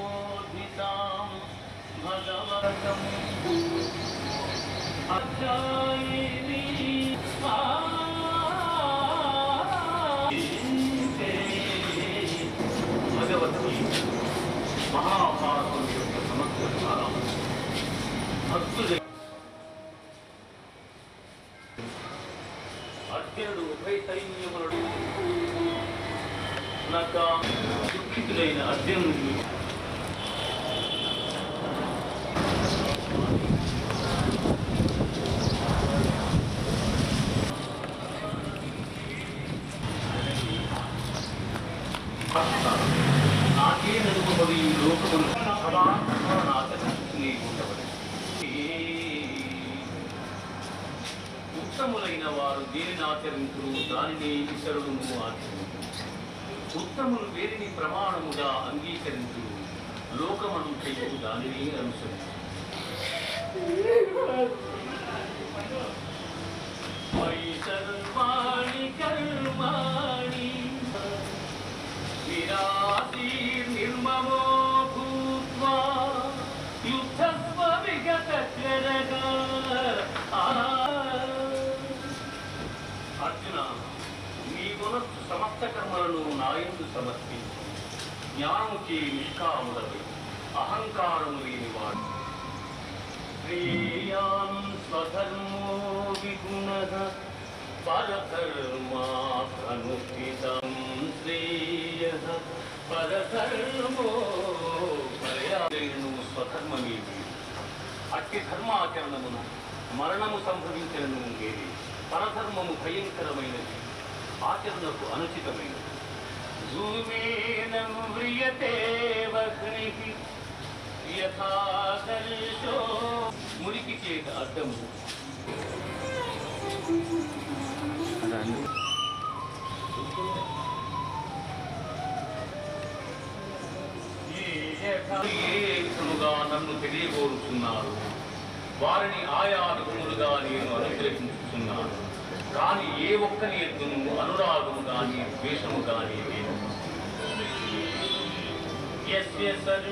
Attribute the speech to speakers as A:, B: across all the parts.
A: ప్రబోధితాం భగవతం అధ్యాయిని భగవతి మహాభారతం యొక్క సమగ్ర సారం భక్తుల అర్జునుడు ఉభయ సైన్యములను నక దుఃఖితులైన అర్జునుడు నాకే నడుపబడి ఈ లోకమును సదా నాశనని ఉండవలెను. ఉత్తములైన వారు దేనిని ఆచరించురు దానిని ఇతరులను ఆచరించు ఉత్తములు వేరిని ప్రమాణముగా అంగీకరించురు లోకమను చేయు దానిని అనుసరించు మయి సర్వాణి కర్మాణి విరాశీర్నిర్మమో భూత్వా యుద్ధస్వ విగతకరగా అర్జున నీ గుణస్సు సమస్త కర్మలను నాయందు సమర్పించు జ్ఞానముకి నిష్కాముడవి అహంకారము లేనివాడు శ్రేయాన్ స్వధర్మో విగుణః పరధర్మానుష్ఠితం శ్రేయః పరధర్మో పర్యాయను స్వధర్మమేది అట్టి ధర్మాచరణమున మరణము సంభవించను ఉండేది పరధర్మము భయంకరమైనది ఆచరణకు అనుచితమైనది ధూమేన వ్రియతే వగ్నిః యథాదర్శో మురికి చేత అడ్డము ఏ విధముగా నన్ను తెలియగోరుతున్నారు వారిని ఆయా విధములుగా నేను అనుగ్రహించుతున్నాను కానీ ఏ ఒక్కరి ఎద్దును అనురాగము గాని ద్వేషము గాని లేదు యస్య సర్వ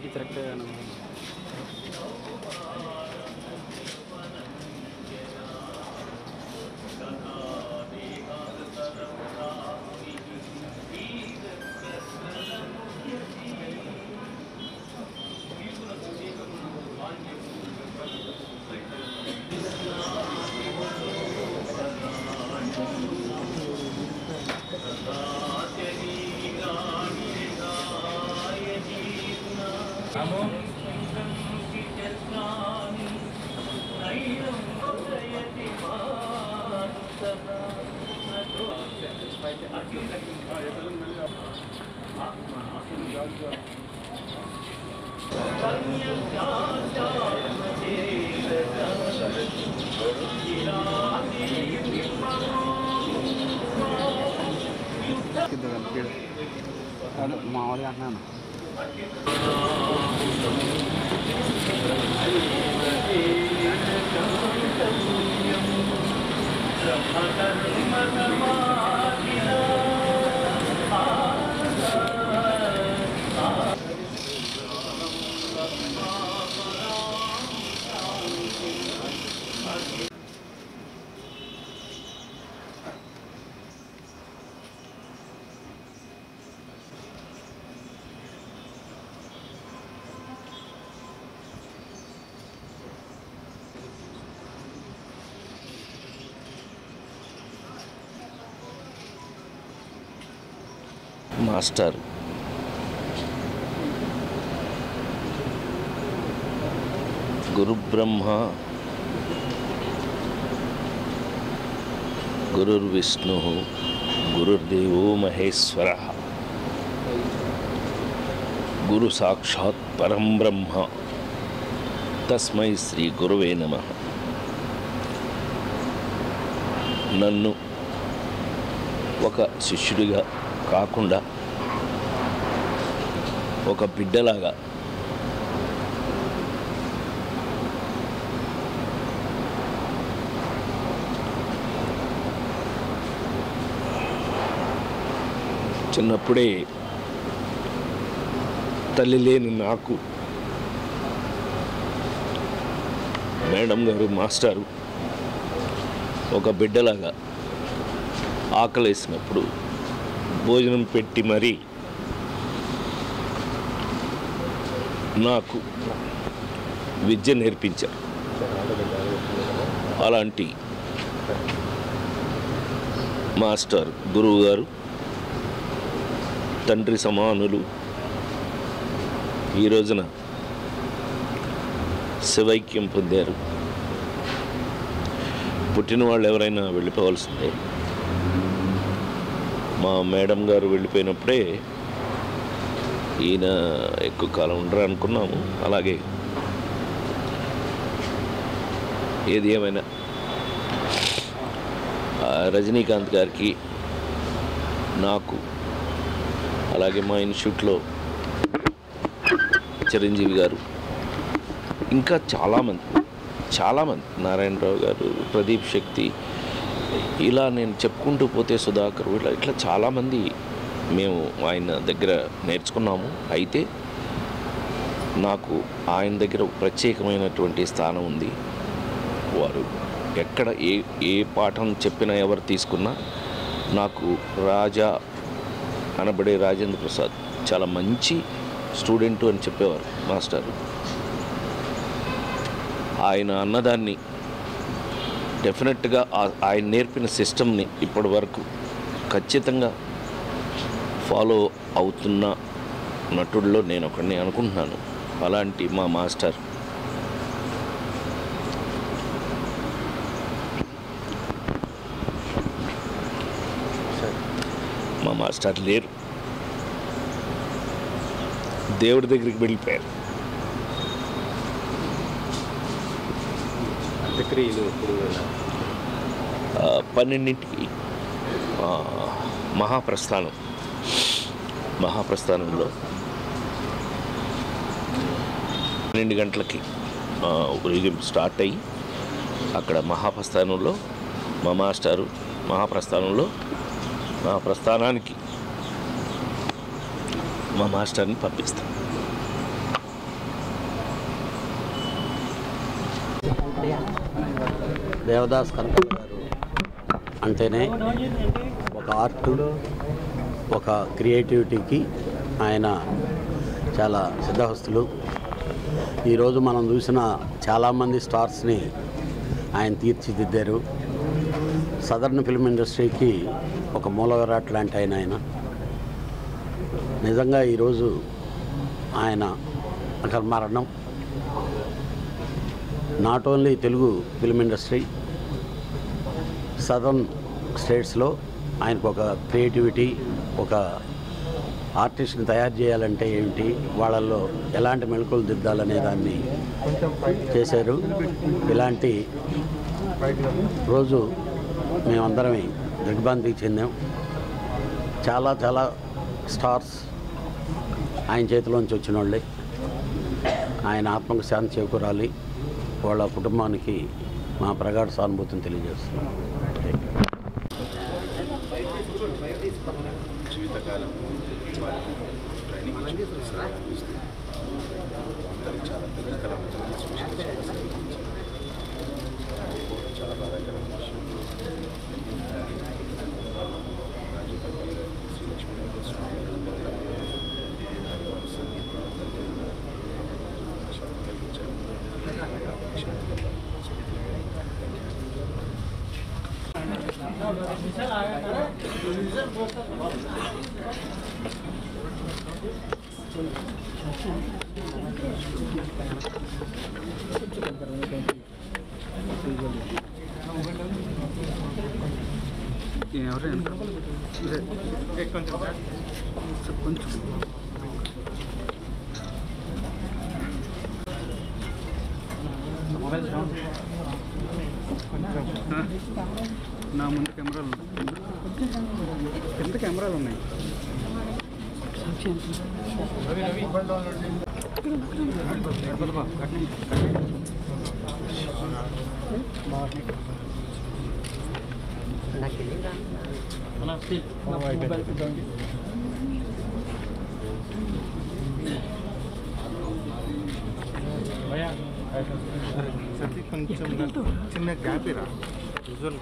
B: ಕಿಟಕಿ ತೆರಕ್ತೆ ನಾನು కింద కనిపించదు అదే మామూలుగా అంటున్నాను
C: మాస్టర్ గురుబ్రహ్మ గురుర్విష్ణు గురుర్దేవో మహేశ్వర గురు సాక్షాత్ పరం బ్రహ్మ తస్మై శ్రీ గురువే నమ నన్ను ఒక శిష్యుడిగా కాకుండా ఒక బిడ్డలాగా చిన్నప్పుడే తల్లి లేని నాకు మేడం గారు మాస్టారు ఒక బిడ్డలాగా ఆకలేసినప్పుడు భోజనం పెట్టి మరీ నాకు విద్య నేర్పించారు అలాంటి మాస్టర్ గురువు గారు తండ్రి సమానులు ఈ రోజున శివైక్యం పొందారు పుట్టిన వాళ్ళు ఎవరైనా వెళ్ళిపోవాల్సిందే మా మేడం గారు వెళ్ళిపోయినప్పుడే ఈయన ఎక్కువ కాలం ఉండరు అనుకున్నాము అలాగే ఏది ఏమైనా ఆ రజనీకాంత్ గారికి నాకు అలాగే మా ఇన్స్టిట్యూట్లో చిరంజీవి గారు ఇంకా చాలామంది చాలామంది నారాయణరావు గారు ప్రదీప్ శక్తి ఇలా నేను చెప్పుకుంటూ పోతే సుధాకర్ ఇలా ఇట్లా చాలామంది మేము ఆయన దగ్గర నేర్చుకున్నాము అయితే నాకు ఆయన దగ్గర ఒక ప్రత్యేకమైనటువంటి స్థానం ఉంది వారు ఎక్కడ ఏ ఏ పాఠం చెప్పినా ఎవరు తీసుకున్నా నాకు రాజా అనబడే రాజేంద్ర ప్రసాద్ చాలా మంచి స్టూడెంట్ అని చెప్పేవారు మాస్టర్ ఆయన అన్నదాన్ని డెఫినెట్గా ఆ- ఆయన నేర్పిన సిస్టమ్ని ఇప్పటి వరకు ఖచ్చితంగా ఫాలో అవుతున్న నటుల్లో నేను ఒకడిని అనుకుంటున్నాను అలాంటి మా మాస్టర్ మా మాస్టర్ లేరు దేవుడి దగ్గరికి వెళ్ళిపోయారు
B: అంత్యక్రియలు ఇప్పుడు
C: ఆ, పన్నెండింటికి ఆ, మహాప్రస్థానం మహాప్రస్థానంలో పన్నెండు గంటలకి ఆ, ఊరేగింపు స్టార్ట్ అయ్యి అక్కడ మహాప్రస్థానంలో మా మాస్టారు మహాప్రస్థానంలో మా ప్రస్థానానికి మా మాస్టర్ని పంపిస్తాం
D: దేవదాస్ కనకయ్య గారు అంటేనే ఒక ఆర్ట్ ఒక క్రియేటివిటీకి ఆయన చాలా సిద్ధహస్తులు ఈరోజు మనం చూసిన చాలామంది స్టార్స్ని ఆయన తీర్చిదిద్దారు సదర్న్ ఫిల్మ్ ఇండస్ట్రీకి ఒక మూలవరాట్ లాంటి ఆయన ఆయన నిజంగా ఈరోజు ఆయన అక్కడ మరణం not only Telugu film industry southern స్టేట్స్లో ఆయనకు ఒక క్రియేటివిటీ ఒక ఆర్టిస్ట్ని తయారు చేయాలంటే ఏమిటి వాళ్ళల్లో ఎలాంటి మెళుకులు దిద్దాలనే దాన్ని చేశారు ఇలాంటి రోజు మేమందరమే దిగ్భ్రాంతికి చెందాం చాలా చాలా స్టార్స్ ఆయన చేతిలోంచి వచ్చిన వాళ్ళే ఆయన ఆత్మకు శాంతి చేకూరాలి వాళ్ళ కుటుంబానికి మా ప్రగాఢ సానుభూతిని తెలియజేస్తున్నాం
E: జీవితకాలం వారికి ట్రైనింగ్ ఇచ్చి ప్రోత్సాహం ఇస్తూ అందరికి చాలా దగ్గరకరమైన సూచనలు చేసి చాలా బాధాకరమైన విషయం రాజకీయ శ్రీలక్ష్మీ వెంకటేశ్వర స్వామి గారు పెద్దలు వారి వంశాన్ని అందరికీ శాంతి కలిగించారు శాంతి
B: నా ముందు కెమెరాలు కింద కెమెరాలు ఉన్నాయి
E: సతి కొంచెం చిన్న గ్యాప్ ఇరా visual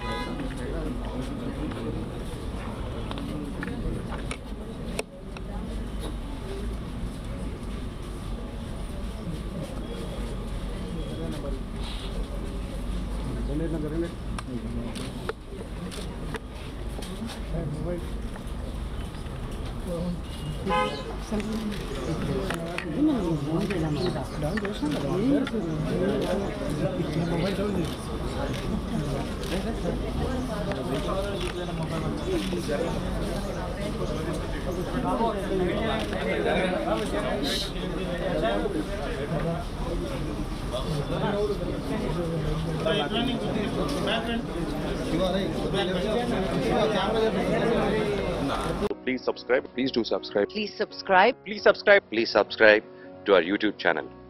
F: Please subscribe. Please do subscribe.
G: Please subscribe.
F: Please subscribe. Please subscribe to our YouTube channel.